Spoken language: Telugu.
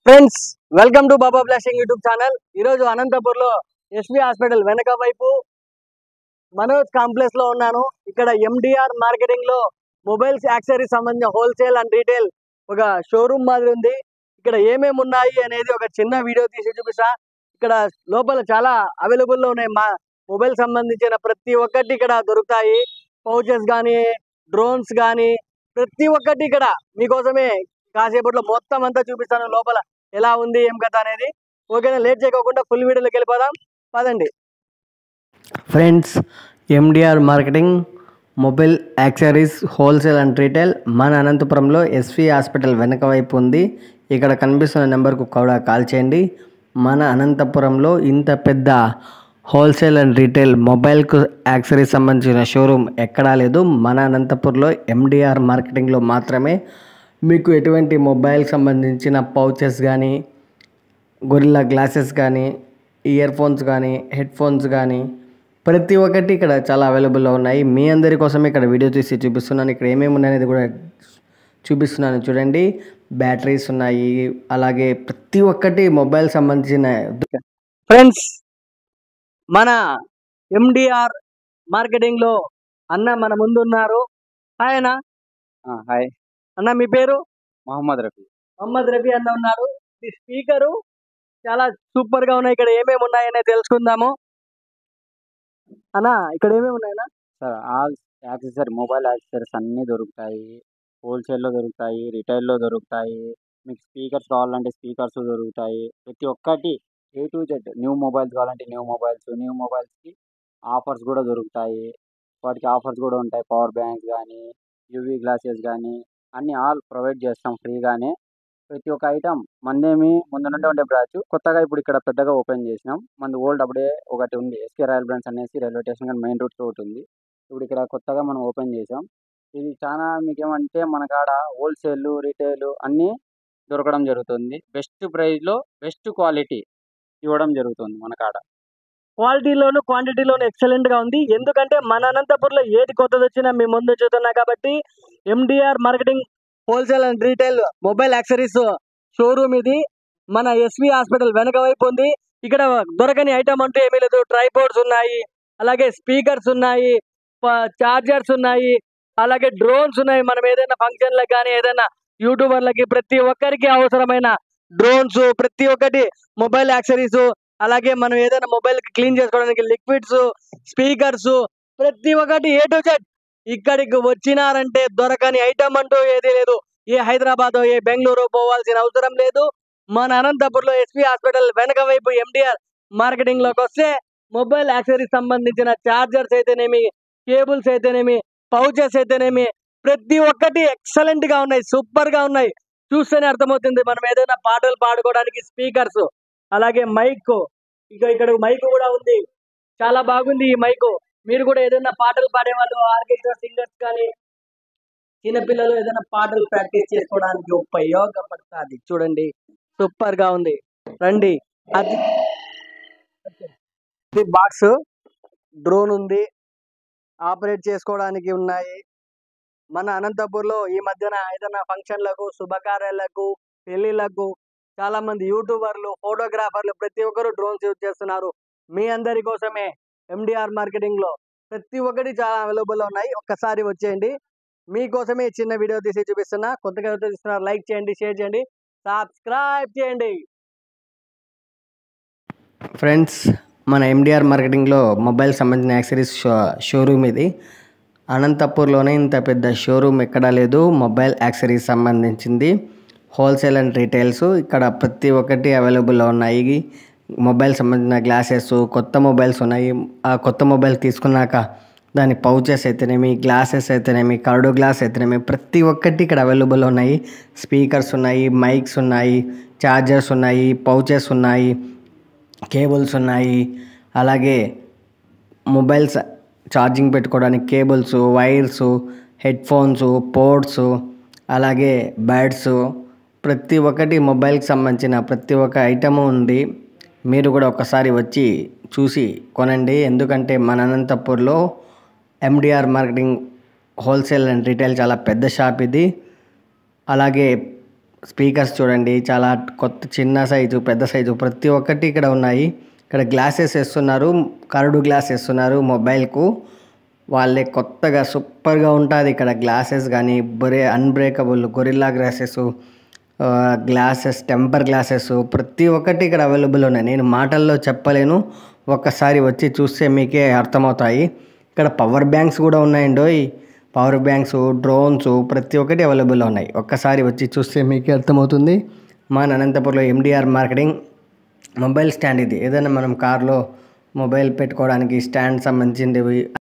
ఫ్రెండ్స్ వెల్కమ్ టు బాబా బ్లాషింగ్ యూట్యూబ్ ఛానల్ ఈరోజు అనంతపూర్ లో ఎస్వి హాస్పిటల్ వెనక వైపు మనోజ్ కాంప్లెక్స్ లో ఉన్నాను ఇక్కడ ఎండిఆర్ మార్కెటింగ్ లో మొబైల్స్ యాక్సరీస్ సంబంధించిన హోల్సేల్ అండ్ రీటైల్ ఒక షోరూమ్ మాదిరి ఉంది ఇక్కడ ఏమేమి ఉన్నాయి అనేది ఒక చిన్న వీడియో తీసి చూపిస్తా ఇక్కడ లోపల చాలా అవైలబుల్ లో ఉన్నాయి మా మొబైల్ సంబంధించిన ప్రతి ఒక్కటి ఇక్కడ దొరుకుతాయి పౌచెస్ కానీ డ్రోన్స్ కానీ ప్రతి ఒక్కటి ఇక్కడ మీకోసమే కాసేపట్లో మొత్తం అంతా చూపిస్తాను లోపల ఎలా ఉంది ఏం కథ అనేది ఓకేనా లేట్ చేయకోకుండా ఫుల్ వీడియోలోకి వెళ్ళిపోదాం పదండి friends MDR marketing mobile accessories wholesale and retail మన అనంతపురంలో ఎస్వి హాస్పిటల్ వెనక వైపు ఉంది ఇక్కడ కనిపిస్తున్న నెంబర్కు కూడా కాల్ చేయండి మన అనంతపురంలో ఇంత పెద్ద హోల్సేల్ అండ్ రీటైల్ మొబైల్కు యాక్సరీస్ సంబంధించిన షోరూమ్ ఎక్కడా లేదు మన అనంతపూర్లో ఎండిఆర్ మార్కెటింగ్లో మాత్రమే మీకు ఎటువంటి మొబైల్కి సంబంధించిన పౌచెస్ కానీ గొరిల్లా గ్లాసెస్ కానీ ఇయర్ ఫోన్స్ కానీ హెడ్ ఫోన్స్ కానీ ప్రతి ఒక్కటి ఇక్కడ చాలా అవైలబుల్లో ఉన్నాయి మీ అందరి కోసం ఇక్కడ వీడియో తీసి చూపిస్తున్నాను ఇక్కడ ఏమేమి ఉన్నాయనేది కూడా చూపిస్తున్నాను చూడండి బ్యాటరీస్ ఉన్నాయి అలాగే ప్రతి ఒక్కటి మొబైల్ సంబంధించిన ఫ్రెండ్స్ మన ఎండిఆర్ మార్కెటింగ్లో అన్న మన ముందు ఉన్నారు హాయ్ అన్న ఆ, హాయ్ అన్న మీ పేరు మహమ్మద్ రఫీ మహమ్మద్ రఫీ అన్న ఉన్నారు ఈ స్పీకరు చాలా సూపర్ గా ఉన్నాయి ఇక్కడ ఏమేమి ఉన్నాయనే తెలుసుకుందాము అన్న ఇక్కడ ఏమేమి ఉన్నాయన్నా sir all accessory mobile accessories అన్నీ దొరుకుతాయి హోల్సేల్లో దొరుకుతాయి రిటైల్లో దొరుకుతాయి మీకు స్పీకర్స్ కావాలంటే స్పీకర్స్ దొరుకుతాయి ప్రతి ఒక్కటి A to Z new mobiles కావాలంటే న్యూ మొబైల్స్ న్యూ మొబైల్స్కి ఆఫర్స్ కూడా దొరుకుతాయి వాటికి ఆఫర్స్ కూడా ఉంటాయి పవర్ బ్యాంక్స్ కానీ యూవీ గ్లాసెస్ కానీ అన్నీ ఆల్ ప్రొవైడ్ చేస్తాం ఫ్రీగానే ప్రతి ఒక్క ఐటమ్ మందేమి ముందు నుండే ఉండే బ్రాంచ్ కొత్తగా ఇప్పుడు ఇక్కడ పెద్దగా ఓపెన్ చేసినాం మంది ఓల్డ్ అప్పుడే ఒకటి ఉంది ఎస్కే రాయల్ బ్రాంచ్ అనేసి రైల్వే స్టేషన్ కానీ మెయిన్ రోడ్కి ఒకటి ఉంది ఇప్పుడు ఇక్కడ కొత్తగా మనం ఓపెన్ చేసాం ఇది చాలా మీకు ఏమంటే మన కాడ హోల్సేల్ రీటైల్ అన్నీ దొరకడం జరుగుతుంది బెస్ట్ ప్రైస్లో బెస్ట్ క్వాలిటీ ఇవ్వడం జరుగుతుంది మన కాడ క్వాలిటీలోను క్వాంటిటీలోను ఎక్సలెంట్ గా ఉంది ఎందుకంటే మన అనంతపూర్లో ఏది కొత్తది వచ్చినా మీ ముందు చూస్తున్నా కాబట్టి MDR marketing wholesale and retail mobile accessories showroom ఇది మన ఎస్వి హాస్పిటల్ వెనక వైపు ఉంది ఇక్కడ దొరకని ఐటమ్ అంటూ ఏమీ లేదు ట్రైపోర్డ్స్ ఉన్నాయి అలాగే స్పీకర్స్ ఉన్నాయి చార్జర్స్ ఉన్నాయి అలాగే డ్రోన్స్ ఉన్నాయి మనం ఏదైనా ఫంక్షన్లకు కానీ ఏదైనా యూట్యూబర్లకి ప్రతి ఒక్కరికి అవసరమైన డ్రోన్స్ ప్రతి ఒక్కటి మొబైల్ యాక్సరీస్ అలాగే మనం ఏదైనా మొబైల్ క్లీన్ చేసుకోవడానికి లిక్విడ్స్ స్పీకర్స్ ప్రతి ఒక్కటి ఏ టు జెడ్ ఇక్కడికి వచ్చినారంటే దొరకని ఐటమ్ అంటూ ఏది లేదు ఏ హైదరాబాద్ ఏ బెంగళూరు పోవాల్సిన అవసరం లేదు మన అనంతపూర్లో ఎస్పీ హాస్పిటల్ వెనక వైపు ఎండిఆర్ మార్కెటింగ్ లోకి వస్తే మొబైల్ యాక్సరీస్ సంబంధించిన చార్జర్స్ అయితేనేమి కేబుల్స్ అయితేనేమి పౌచెస్ అయితేనేమి ప్రతి ఒక్కటి ఎక్సలెంట్ గా ఉన్నాయి సూపర్ గా ఉన్నాయి చూస్తేనే అర్థమవుతుంది మనం ఏదైనా పాటలు పాడుకోవడానికి స్పీకర్స్ అలాగే మైక్ ఇక ఇక్కడ మైక్ కూడా ఉంది చాలా బాగుంది ఈ మైక్ మీరు కూడా ఏదైనా పాటలు పాడేవాళ్ళు ఆర్కెస్ట్రా సింగర్స్ కానీ చిన్నపిల్లలు ఏదైనా పాటలు ప్రాక్టీస్ చేసుకోవడానికి ఉపయోగపడుతుంది చూడండి సూపర్ గా ఉంది రండి అది ఇది బాక్స్ డ్రోన్ ఉంది ఆపరేట్ చేసుకోవడానికి ఉన్నాయి మన అనంతపూర్లో ఈ మధ్యన ఏదైనా ఫంక్షన్లకు శుభకార్యాలకు పెళ్లిళ్లకు చాలా మంది యూట్యూబర్లు ఫోటోగ్రాఫర్లు ప్రతి ఒక్కరు డ్రోన్స్ యూజ్ చేస్తున్నారు మీ అందరి కోసమే ఎండిఆర్ మార్కెటింగ్ లో ప్రతి ఒక్కటి చాలా అవైలబుల్ లో ఉన్నాయి ఒక్కసారి వచ్చేయండి మీకోసమే ఈ చిన్న వీడియో తీసి చూపిస్తున్నా కొత్తగా ఎవరైతే చూస్తున్నారు లైక్ చేయండి షేర్ చేయండి సబ్స్క్రైబ్ చేయండి ఫ్రెండ్స్ మన ఎండిఆర్ మార్కెటింగ్లో మొబైల్ సంబంధించిన యాక్సరీస్ షో షోరూమ్ ఇది అనంతపూర్లోనే ఇంత పెద్ద షోరూమ్ ఎక్కడా లేదు మొబైల్ యాక్సరీస్ సంబంధించింది హోల్సేల్ అండ్ రీటైల్స్ ఇక్కడ ప్రతి ఒక్కటి అవైలబుల్లో ఉన్నాయి మొబైల్ సంబంధించిన గ్లాసెస్ కొత్త మొబైల్స్ ఉన్నాయి ఆ కొత్త మొబైల్ తీసుకున్నాక దాని పౌచెస్ అయితేనేమి గ్లాసెస్ అయితేనేమి కర్డు గ్లాస్ అయితేనేమి ప్రతి ఒక్కటి ఇక్కడ అవైలబుల్ ఉన్నాయి స్పీకర్స్ ఉన్నాయి మైక్స్ ఉన్నాయి ఛార్జర్స్ ఉన్నాయి పౌచెస్ ఉన్నాయి కేబుల్స్ ఉన్నాయి అలాగే మొబైల్స్ ఛార్జింగ్ పెట్టుకోవడానికి cables wires headphones ports అలాగే బ్యాడ్స్ ప్రతి ఒక్కటి మొబైల్కి సంబంధించిన ప్రతి ఒక్క ఐటమ్ ఉంది మీరు కూడా ఒకసారి వచ్చి చూసి కొనండి ఎందుకంటే మన అనంతపూర్లో MDR marketing wholesale and retail చాలా పెద్ద షాప్ ఇది అలాగే స్పీకర్స్ చూడండి చాలా కొత్త చిన్న సైజు పెద్ద సైజు ప్రతి ఒక్కటి ఇక్కడ ఉన్నాయి ఇక్కడ గ్లాసెస్ వేస్తున్నారు కరడు గ్లాస్ వేస్తున్నారు మొబైల్కు వాళ్ళే కొత్తగా సూపర్గా ఉంటుంది ఇక్కడ గ్లాసెస్ కానీ బ్రే unbreakable gorilla glasses glasses temper glasses ప్రతి ఒక్కటి ఇక్కడ అవైలబుల్ ఉన్నాయి నేను మాటల్లో చెప్పలేను ఒక్కసారి వచ్చి చూస్తే మీకే అర్థమవుతాయి ఇక్కడ పవర్ బ్యాంక్స్ కూడా ఉన్నాయండి పవర్ బ్యాంక్స్ డ్రోన్స్ ప్రతి ఒక్కటి అవైలబుల్లో ఉన్నాయి ఒక్కసారి వచ్చి చూస్తే మీకే అర్థమవుతుంది మా అనంతపురంలో ఎండిఆర్ మార్కెటింగ్ మొబైల్ స్టాండ్ ఇది ఏదైనా మనం కార్లో మొబైల్ పెట్టుకోవడానికి స్టాండ్ సంబంధించినవి